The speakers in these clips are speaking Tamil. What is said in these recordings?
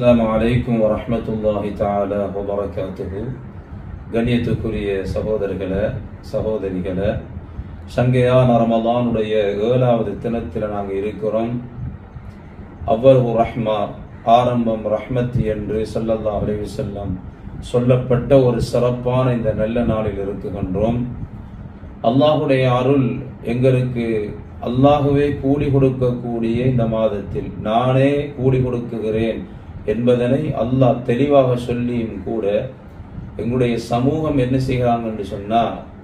السلام عليكم ورحمة الله تعالى وبركاته கண்ணியத்துக்குரிய சகோதரர்களே சகோதரிகளே சங்கையான ரமலானுடைய ஏழாவது தினத்தில் நாங்கள் இருக்கிறோம் அவ்வளவு ரஹ்மா ஆரம்பம் ரஹ்மத் என்று ஸல்லல்லாஹு அலைஹி வஸல்லம் சொல்லப்பட்ட ஒரு சிறப்பான இந்த நல்ல நாளில் இருக்குகின்றோம் அல்லாஹுடைய அருள் எங்களுக்கு அல்லாஹுவே கூலி கொடுக்கக்கூடிய இந்த மாதத்தில் நானே கூலி கொடுக்குகிறேன் என்பதனை அல்லாஹ் தெளிவாக சொல்லியும் கூட எங்களுடைய சமூகம் என்ன செய்கிறாங்க என்று சொன்னா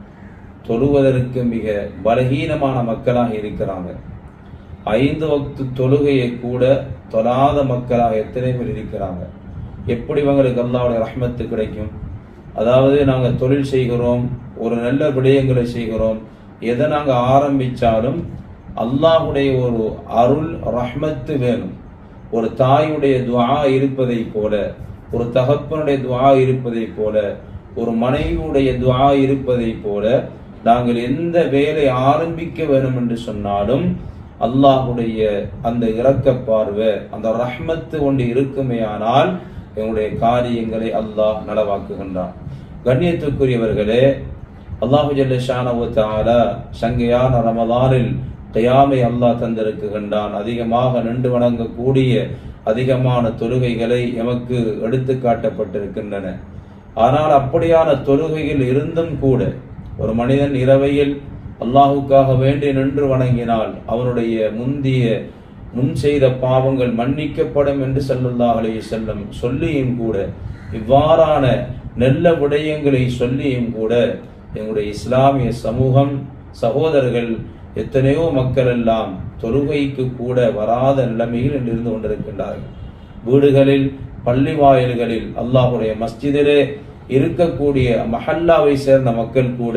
தொழுவதற்கு மிக பலகீனமான மக்களாக இருக்கிறாங்க ஐந்து வக்து தொழுகையை கூட தொழாத மக்களாக எத்தனை பேர் இருக்கிறாங்க எப்படி இவங்களுக்கு அல்லாவுடைய ரஹ்மத்து கிடைக்கும் அதாவது நாங்கள் தொழில் செய்கிறோம் ஒரு நல்ல விடயங்களை செய்கிறோம் எதை நாங்கள் ஆரம்பிச்சாலும் அல்லாஹுடைய ஒரு அருள் ரஹ்மத்து வேணும் ஒரு தாயுடைய துவா இருப்பதை போல ஒரு தகப்பனுடைய துவா இருப்பதை போல ஒரு மனைவியுடைய துவா இருப்பதை போல நாங்கள் எந்த வேலை ஆரம்பிக்க வேணும் என்று சொன்னாலும் அல்லாஹுடைய அந்த இரக்க பார்வை அந்த ரஹ்மத்து ஒன்று இருக்குமேயானால் எங்களுடைய காரியங்களை அல்லாஹ் நலவாக்குகின்றான் கண்ணியத்துக்குரியவர்களே அல்லாஹு ஜல்ல சங்கையான ரமதானில் கயாமை அல்லாஹ் தந்திருக்குகின்றான் அதிகமாக நின்று வணங்கக்கூடிய அதிகமான தொழுகைகளை எமக்கு எடுத்து காட்டப்பட்டிருக்கின்றன ஆனால் அப்படியான தொழுகையில் இருந்தும் கூட ஒரு மனிதன் இரவையில் அல்லாஹுக்காக வேண்டி நின்று வணங்கினால் அவனுடைய முந்திய முன் செய்த பாவங்கள் மன்னிக்கப்படும் என்று செல்லல்லா அலைய செல்லம் சொல்லியும் கூட இவ்வாறான நல்ல விடயங்களை சொல்லியும் கூட எங்களுடைய இஸ்லாமிய சமூகம் சகோதரர்கள் எத்தனையோ மக்கள் எல்லாம் தொழுகைக்கு கூட வராத நிலைமையில் இருந்து கொண்டிருக்கின்றார்கள் வீடுகளில் பள்ளி வாயில்களில் அல்லாஹுடைய மஸ்ஜிதிலே இருக்கக்கூடிய மஹல்லாவை சேர்ந்த மக்கள் கூட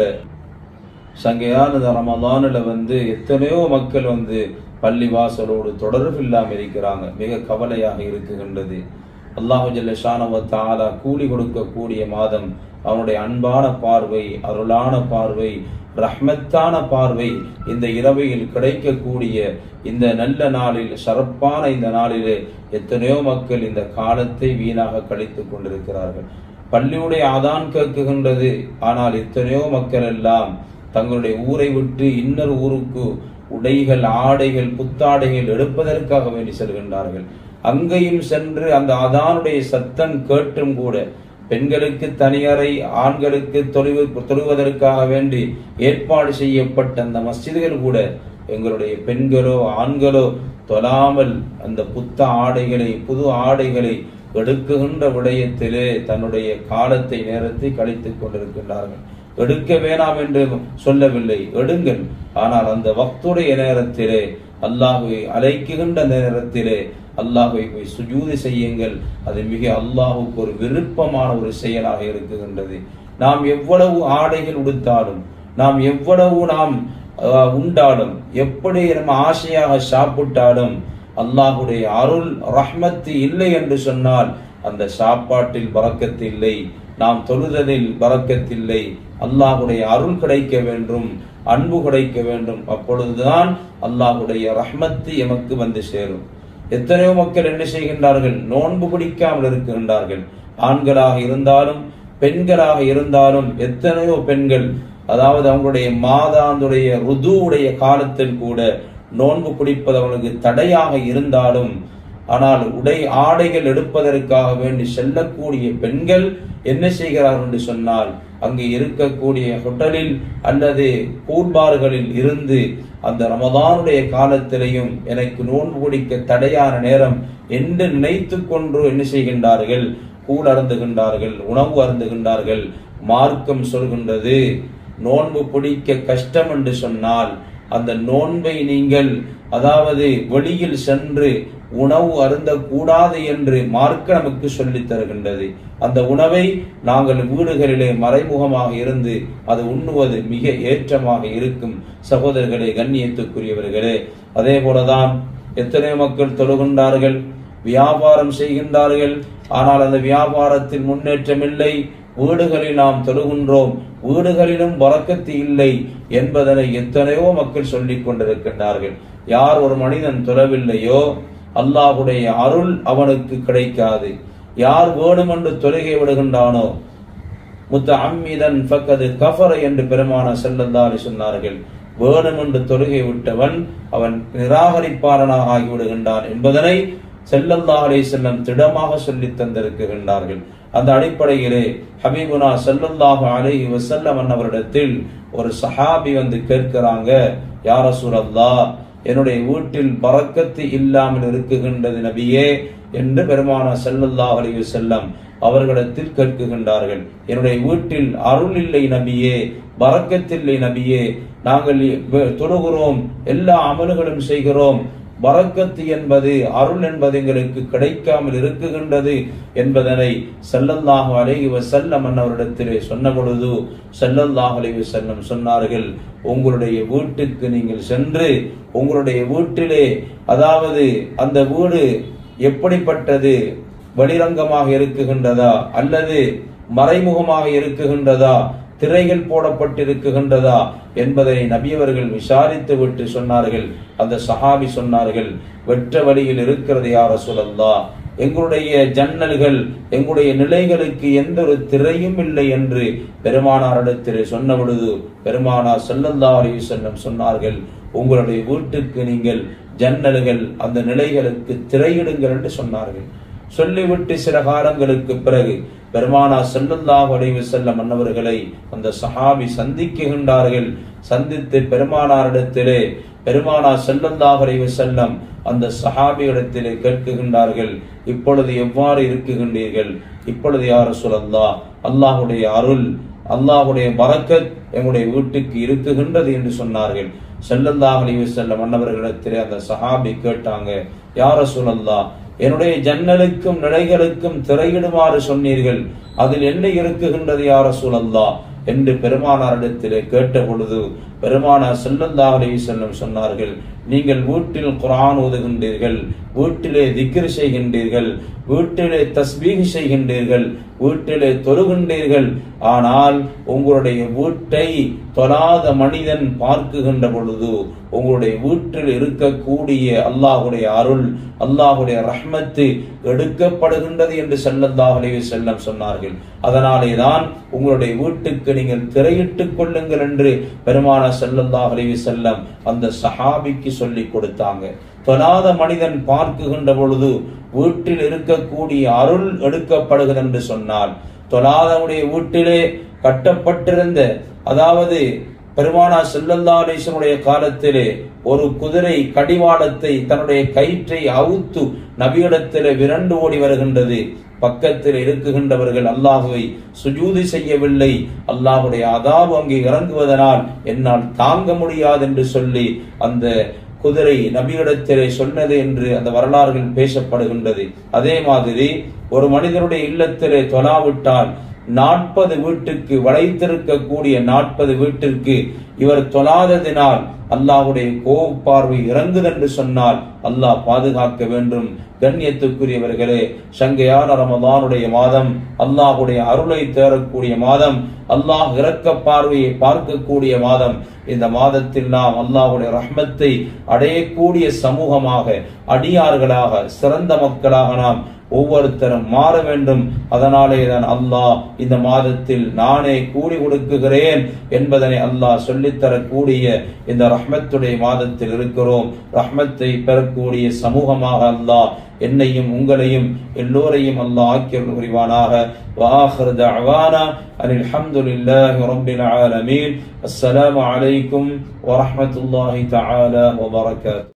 சங்கையான ரமதானில் வந்து எத்தனையோ மக்கள் வந்து பள்ளி வாசலோடு தொடர்பு இல்லாமல் இருக்கிறாங்க மிக கவலையாக இருக்குகின்றது அல்லாஹு ஜல்ல ஷானவத்தாலா கூலி கொடுக்கக்கூடிய மாதம் அவனுடைய அன்பான பார்வை அருளான பார்வை ரஹ்மத்தான பார்வை இந்த இரவையில் கிடைக்கக்கூடிய இந்த நல்ல நாளில் சிறப்பான இந்த நாளிலே எத்தனையோ மக்கள் இந்த காலத்தை வீணாக கழித்துக் கொண்டிருக்கிறார்கள் பள்ளியுடைய ஆதான் கேட்குகின்றது ஆனால் எத்தனையோ மக்கள் எல்லாம் தங்களுடைய ஊரை விட்டு இன்னொரு ஊருக்கு உடைகள் ஆடைகள் புத்தாடைகள் எடுப்பதற்காக வேண்டி செல்கின்றார்கள் அங்கேயும் சென்று அந்த அதானுடைய சத்தம் கேட்டும் கூட பெண்களுக்கு தனியறை ஆண்களுக்கு தொழுவு தொழுவதற்காக வேண்டி ஏற்பாடு செய்யப்பட்ட அந்த மஸ்ஜிதுகள் கூட எங்களுடைய பெண்களோ ஆண்களோ தொழாமல் அந்த புத்த ஆடைகளை புது ஆடைகளை எடுக்குகின்ற விடயத்திலே தன்னுடைய காலத்தை நேரத்தை கழித்துக் கொண்டிருக்கின்றார்கள் எடுக்க வேணாம் என்று சொல்லவில்லை எடுங்கள் ஆனால் அந்த வக்துடைய நேரத்திலே அல்லாஹுவை அழைக்குகின்ற நேரத்திலே அல்லாஹுவை போய் சுஜூதி செய்யுங்கள் அது மிக அல்லாஹுக்கு ஒரு விருப்பமான ஒரு செயலாக இருக்குகின்றது நாம் எவ்வளவு ஆடைகள் உடுத்தாலும் நாம் எவ்வளவு நாம் உண்டாலும் எப்படி நம்ம ஆசையாக சாப்பிட்டாலும் அல்லாஹுடைய அருள் ரஹ்மத்து இல்லை என்று சொன்னால் அந்த சாப்பாட்டில் பறக்கத்து இல்லை நாம் தொழுதலில் பறக்கத்தில்லை அல்லாஹுடைய அருள் கிடைக்க வேண்டும் அன்பு கிடைக்க வேண்டும் அப்பொழுதுதான் அல்லாஹுடைய ரஹ்மத்து எமக்கு வந்து சேரும் எத்தனையோ மக்கள் என்ன செய்கின்றார்கள் நோன்பு பிடிக்காமல் இருக்கின்றார்கள் ஆண்களாக இருந்தாலும் பெண்களாக இருந்தாலும் எத்தனையோ பெண்கள் அதாவது அவங்களுடைய மாதாந்துடைய ருதுவுடைய காலத்தில் கூட நோன்பு பிடிப்பது அவனுக்கு தடையாக இருந்தாலும் ஆனால் உடை ஆடைகள் எடுப்பதற்காக வேண்டி செல்லக்கூடிய பெண்கள் என்ன செய்கிறார்கள் என்று சொன்னால் அங்கு இருக்கக்கூடிய ஹோட்டலில் அல்லது கூர்பார்களில் இருந்து அந்த ரமதானுடைய காலத்திலையும் எனக்கு நோன்பு பிடிக்க தடையான நேரம் என்று நினைத்து கொண்டு என்ன செய்கின்றார்கள் கூழ் அருந்துகின்றார்கள் உணவு அருந்துகின்றார்கள் மார்க்கம் சொல்கின்றது நோன்பு பிடிக்க கஷ்டம் என்று சொன்னால் அந்த நோன்பை நீங்கள் அதாவது வெளியில் சென்று உணவு அருந்தக்கூடாது என்று மார்க்க நமக்கு சொல்லித் தருகின்றது அந்த உணவை நாங்கள் வீடுகளிலே மறைமுகமாக இருந்து அது உண்ணுவது மிக ஏற்றமாக இருக்கும் சகோதரர்களே கண்ணியத்துக்குரியவர்களே அதே போலதான் எத்தனை மக்கள் தொழுகின்றார்கள் வியாபாரம் செய்கின்றார்கள் ஆனால் அந்த வியாபாரத்தில் முன்னேற்றம் இல்லை வீடுகளில் நாம் தொழுகின்றோம் வீடுகளிலும் வரக்கத்து இல்லை என்பதனை எத்தனையோ மக்கள் சொல்லிக் கொண்டிருக்கின்றார்கள் யார் ஒரு மனிதன் தொழவில்லையோ அல்லாஹுடைய அருள் அவனுக்கு கிடைக்காது யார் வேணுமென்று தொழுகை விடுகின்றானோ முத்த அம்மிதன் ஃபக்கது கஃபர என்று பெருமான செல்லந்தாரி சொன்னார்கள் வேணுமென்று தொழுகை விட்டவன் அவன் நிராகரிப்பாளனாக ஆகிவிடுகின்றான் என்பதனை செல்லல்லா அலை செல்லம் திடமாக சொல்லி தந்திருக்கின்றார்கள் அந்த அடிப்படையிலே ஹபீபுனா செல்லல்லாஹு அலைஹி வசல்லம் அவரிடத்தில் ஒரு சஹாபி வந்து கேட்கிறாங்க யார சூரல்லா என்னுடைய வீட்டில் பறக்கத்து இல்லாமல் இருக்குகின்றது நபியே என்று பெருமான செல்லல்லாஹு அலைஹி வஸல்லம் அவர்களிடத்தில் கேட்குகின்றார்கள் என்னுடைய வீட்டில் அருள் இல்லை நபியே பறக்கத்தில்லை நபியே நாங்கள் தொழுகிறோம் எல்லா அமல்களும் செய்கிறோம் பறக்கத்து என்பது அருள் என்பது எங்களுக்கு கிடைக்காமல் இருக்குகின்றது என்பதனை செல்லல்லாஹு அலைஹி வஸல்லம் அவரிடத்திலே சொன்ன பொழுது செல்லல்லாஹு அலைஹி வஸல்லம் சொன்னார்கள் உங்களுடைய வீட்டுக்கு நீங்கள் சென்று உங்களுடைய வீட்டிலே அதாவது அந்த வீடு எப்படிப்பட்டது வெளிரங்கமாக இருக்குகின்றதா அல்லது மறைமுகமாக இருக்குகின்றதா திரைகள் போடப்பட்டிருக்குகின்றதா என்பதை நபியவர்கள் விசாரித்து விட்டு சொன்னார்கள் அந்த சஹாபி சொன்னார்கள் வெற்ற வழியில் இருக்கிறது யார சொல்லல்லா எங்களுடைய ஜன்னல்கள் எங்களுடைய நிலைகளுக்கு எந்த ஒரு திரையும் இல்லை என்று பெருமானாரிடத்தில் சொன்ன பொழுது பெருமானார் செல்லல்லா அலி செல்லம் சொன்னார்கள் உங்களுடைய வீட்டுக்கு நீங்கள் ஜன்னல்கள் அந்த நிலைகளுக்கு திரையிடுங்கள் என்று சொன்னார்கள் சொல்லிவிட்டு சில காலங்களுக்கு பிறகு பெருமானா செல்லல்லாஹ் அலைவு செல்ல மன்னவர்களை அந்த சஹாபி சந்திக்குகின்றார்கள் சந்தித்து பெருமானாரிடத்திலே பெருமானா செல்லல்லாஹ் அலைவு செல்லம் அந்த சஹாபியிடத்திலே கேட்குகின்றார்கள் இப்பொழுது எவ்வாறு இருக்குகின்றீர்கள் இப்பொழுது யார் சொல்லல்லா அல்லாஹுடைய அருள் அல்லாஹுடைய பறக்கத் எங்களுடைய வீட்டுக்கு இருக்குகின்றது என்று சொன்னார்கள் செல்லல்லாஹ் அலைவு செல்ல மன்னவர்களிடத்திலே அந்த சஹாபி கேட்டாங்க யார சொல்லல்லா என்னுடைய ஜன்னலுக்கும் நிலைகளுக்கும் திரையிடுமாறு சொன்னீர்கள் அதில் என்ன இருக்குகின்றது யார சூழல்லா என்று பெருமானாரிடத்திலே கேட்ட பொழுது பெருமானார் செல்லல்லா அலி செல்லம் சொன்னார்கள் நீங்கள் வீட்டில் குரான் ஓதுகின்றீர்கள் வீட்டிலே திக்ர் செய்கின்றீர்கள் வீட்டிலே தஸ்பீக் செய்கின்றீர்கள் வீட்டிலே தொழுகின்றீர்கள் ஆனால் உங்களுடைய வீட்டை தொழாத மனிதன் பார்க்குகின்ற பொழுது உங்களுடைய வீட்டில் இருக்கக்கூடிய அல்லாஹுடைய அருள் அல்லாஹுடைய ரஹ்மத்து எடுக்கப்படுகின்றது என்று செல்லல்லாஹ் அலைஹி செல்லம் சொன்னார்கள் அதனாலே தான் உங்களுடைய வீட்டுக்கு நீங்கள் திரையிட்டுக் கொள்ளுங்கள் என்று பெருமான செல்லல்லாஹ் அலைஹி செல்லம் அந்த சஹாபிக்கு சொல்லி கொடுத்தாங்க தொழாத மனிதன் பார்க்குகின்ற பொழுது வீட்டில் இருக்கக்கூடிய அருள் எடுக்கப்படுகிறது என்று சொன்னால் தொழாதவுடைய வீட்டிலே கட்டப்பட்டிருந்த அதாவது பெருமானா செல்லல்லா அலிசனுடைய காலத்திலே ஒரு குதிரை கடிவாளத்தை தன்னுடைய கயிற்றை அவுத்து நபியிடத்திலே விரண்டு ஓடி வருகின்றது பக்கத்தில் இருக்குகின்றவர்கள் அல்லாஹுவை சுஜூதி செய்யவில்லை அல்லாஹுடைய அதாபு அங்கே இறங்குவதனால் என்னால் தாங்க முடியாது என்று சொல்லி அந்த குதிரை நபியிடத்திலே சொன்னது என்று அந்த வரலாறுகள் பேசப்படுகின்றது அதே மாதிரி ஒரு மனிதனுடைய இல்லத்திலே தொலாவிட்டால் நாற்பது வீட்டுக்கு வளைத்திருக்கக்கூடிய நாற்பது வீட்டிற்கு இவர் தொழாததினால் அல்லாஹுடைய கோப பார்வை இறங்குதென்று சொன்னால் அல்லாஹ் பாதுகாக்க வேண்டும் கண்ணியத்துக்குரியவர்களே சங்கையான ரமதானுடைய மாதம் அல்லாஹுடைய அருளை தேரக்கூடிய மாதம் அல்லாஹ் இறக்க பார்வையை பார்க்கக்கூடிய மாதம் இந்த மாதத்தில் நாம் அல்லாஹுடைய ரஹ்மத்தை அடையக்கூடிய சமூகமாக அடியார்களாக சிறந்த மக்களாக நாம் ஒவ்வொருத்தரும் மாற வேண்டும் அதனாலே தான் அல்லாஹ் இந்த மாதத்தில் நானே கூலி கொடுக்குகிறேன் என்பதனை அல்லாஹ் சொல்லித்தரக்கூடிய இந்த ரஹ்மத்துடைய மாதத்தில் இருக்கிறோம் ரஹ்மத்தை பெறக்கூடிய சமூகமாக அல்லாஹ் என்னையும் உங்களையும் எல்லோரையும் அல்லாஹ் ஆக்கியல் புரிவானாக وآخر دعوانا أن الحمد لله رب العالمين السلام عليكم ورحمة الله تعالى وبركاته